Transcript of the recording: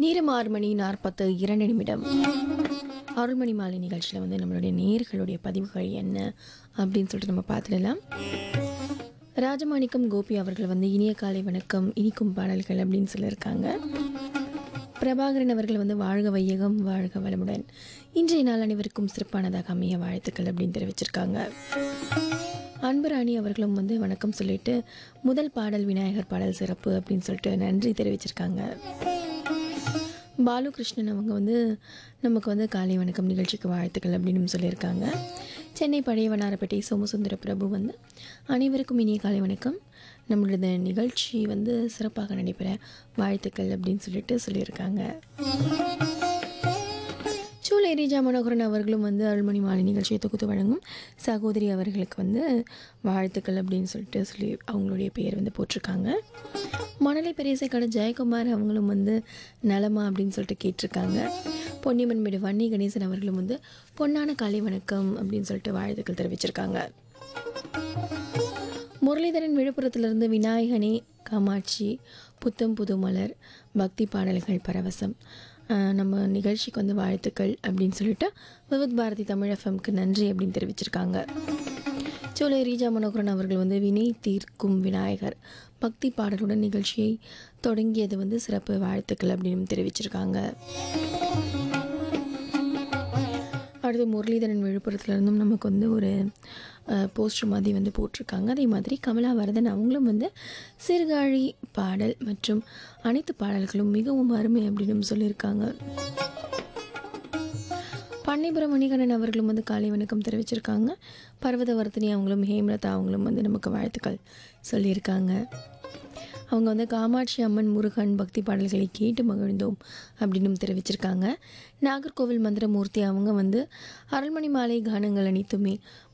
நேரம் ஆறு மணி நாற்பத்து இரண்டு நிமிடம் அருள்மணி மாலை நிகழ்ச்சியில் வந்து நம்மளுடைய நேர்களுடைய பதிவுகள் என்ன அப்படின்னு சொல்லிட்டு நம்ம பார்த்துடலாம் ராஜமாணிக்கம் கோபி அவர்கள் வந்து இனிய காலை வணக்கம் இனிக்கும் பாடல்கள் அப்படின்னு சொல்லியிருக்காங்க பிரபாகரன் அவர்கள் வந்து வாழ்க வையகம் வாழ்க வளமுடன் இன்றைய நாள் அனைவருக்கும் சிறப்பானதாக அமைய வாழ்த்துக்கள் அப்படின்னு தெரிவிச்சிருக்காங்க அன்புராணி அவர்களும் வந்து வணக்கம் சொல்லிட்டு முதல் பாடல் விநாயகர் பாடல் சிறப்பு அப்படின்னு சொல்லிட்டு நன்றி தெரிவிச்சிருக்காங்க பாலுகிருஷ்ணன் அவங்க வந்து நமக்கு வந்து காலை வணக்கம் நிகழ்ச்சிக்கு வாழ்த்துக்கள் அப்படின்னு சொல்லியிருக்காங்க சென்னை பழைய வண்ணாரப்பேட்டை சோமசுந்தர பிரபு வந்து அனைவருக்கும் இனிய காலை வணக்கம் நம்மளோட நிகழ்ச்சி வந்து சிறப்பாக நடைபெற வாழ்த்துக்கள் அப்படின்னு சொல்லிட்டு சொல்லியிருக்காங்க சூளை ரீஜா மனோகரன் அவர்களும் வந்து அருள்மணி மாலை நிகழ்ச்சியை தொகுத்து வழங்கும் சகோதரி அவர்களுக்கு வந்து வாழ்த்துக்கள் அப்படின்னு சொல்லிட்டு சொல்லி அவங்களுடைய பெயர் வந்து போட்டிருக்காங்க மணலை பெரியசை கடை ஜெயக்குமார் அவங்களும் வந்து நலமா அப்படின்னு சொல்லிட்டு கேட்டிருக்காங்க பொன்னியம்மன் மேடு வன்னி கணேசன் அவர்களும் வந்து பொன்னான காலை வணக்கம் அப்படின்னு சொல்லிட்டு வாழ்த்துக்கள் தெரிவிச்சிருக்காங்க முரளிதரன் விழுப்புரத்திலிருந்து விநாயகனே காமாட்சி புத்தம் புது மலர் பக்தி பாடல்கள் பரவசம் ஆஹ் நம்ம நிகழ்ச்சிக்கு வந்து வாழ்த்துக்கள் அப்படின்னு சொல்லிட்டு விவித் பாரதி தமிழ் எஃப்எம்க்கு நன்றி அப்படின்னு தெரிவிச்சிருக்காங்க சோலை ரீஜா மனோகரன் அவர்கள் வந்து வினை தீர்க்கும் விநாயகர் பக்தி பாடலுடன் நிகழ்ச்சியை தொடங்கியது வந்து சிறப்பு வாழ்த்துக்கள் அப்படின்னு தெரிவிச்சிருக்காங்க அடுத்து முரளிதரன் விழுப்புரத்துலேருந்தும் நமக்கு வந்து ஒரு போஸ்டர் மாதிரி வந்து போட்டிருக்காங்க அதே மாதிரி கமலா வரதன் அவங்களும் வந்து சிறுகாழி பாடல் மற்றும் அனைத்து பாடல்களும் மிகவும் அருமை அப்படின்னு சொல்லியிருக்காங்க பண்ணைபுரம் மணிகண்டன் அவர்களும் வந்து காலை வணக்கம் தெரிவிச்சிருக்காங்க பர்வதவர்த்தினி அவங்களும் ஹேமலதா அவங்களும் வந்து நமக்கு வாழ்த்துக்கள் சொல்லியிருக்காங்க அவங்க வந்து காமாட்சி அம்மன் முருகன் பக்தி பாடல்களை கேட்டு மகிழ்ந்தோம் அப்படின்னு தெரிவிச்சிருக்காங்க நாகர்கோவில் மந்திரமூர்த்தி அவங்க வந்து அருள்மணி மாலை கானங்கள் அனைத்துமே